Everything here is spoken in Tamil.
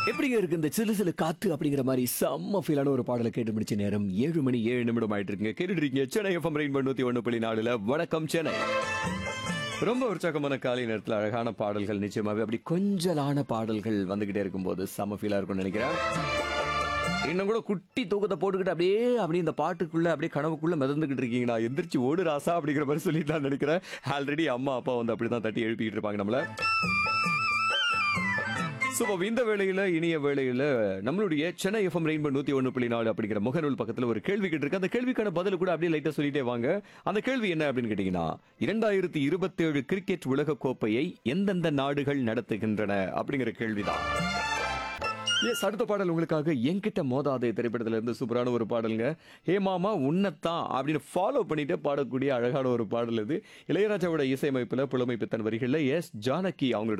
எப்படிங்க இருக்கு இந்த சிலு சிலு காத்து அப்படிங்கிற மாதிரி செம்ம ஃபீலான ஒரு பாடலை கேட்டு முடிச்ச நேரம் ஏழு மணி ஏழு நிமிடம் ஆயிட்டு இருக்குங்க கேட்டுட்டு இருக்கீங்க சென்னை எஃப்எம் ரெயின் நூத்தி ஒன்று புள்ளி நாலுல வணக்கம் சென்னை ரொம்ப உற்சாகமான காலை நேரத்தில் அழகான பாடல்கள் நிச்சயமாவே அப்படி கொஞ்சலான பாடல்கள் வந்துகிட்டே இருக்கும்போது செம்ம ஃபீலா இருக்கும்னு நினைக்கிறேன் இன்னும் கூட குட்டி தூக்கத்தை போட்டுக்கிட்டு அப்படியே அப்படியே இந்த பாட்டுக்குள்ள அப்படியே கனவுக்குள்ள மிதந்துகிட்டு இருக்கீங்களா எந்திரிச்சு ஓடு ராசா அப்படிங்கிற மாதிரி சொல்லிட்டு தான் நினைக்கிறேன் ஆல்ரெடி அம்மா அப்பா வந்து அப்படிதான் தட்டி எழுப்பிக்கிட்டு இருப்பாங்க நம்மள ஸோ இந்த வேளையில இனிய வேளையில நம்மளுடைய சென்னை எஃப்எம் ரெயின்போ நூத்தி ஒன்று புள்ளி நாலு அப்படிங்கிற முகநூல் பக்கத்துல ஒரு கேள்வி கேட்டிருக்கு அந்த கேள்விக்கான பதில் கூட அப்படியே லைட்டா சொல்லிட்டே வாங்க அந்த கேள்வி என்ன அப்படின்னு கேட்டீங்கன்னா இரண்டாயிரத்தி இருபத்தேழு கிரிக்கெட் உலக கோப்பையை எந்தெந்த நாடுகள் நடத்துகின்றன அப்படிங்கிற கேள்விதான் எஸ் அடுத்த பாடல் உங்களுக்காக என்கிட்ட மோதாதே திரைப்படத்துல இருந்து சூப்பரான ஒரு பாடலுங்க ஹே மாமா உன்னத்தான் அப்படின்னு ஃபாலோ பண்ணிட்டு பாடக்கூடிய அழகான ஒரு பாடல் இது இளையராஜாவோட இசையமைப்புல புலமை பித்தன் வரிகள்ல எஸ் ஜானகி அவங்களோட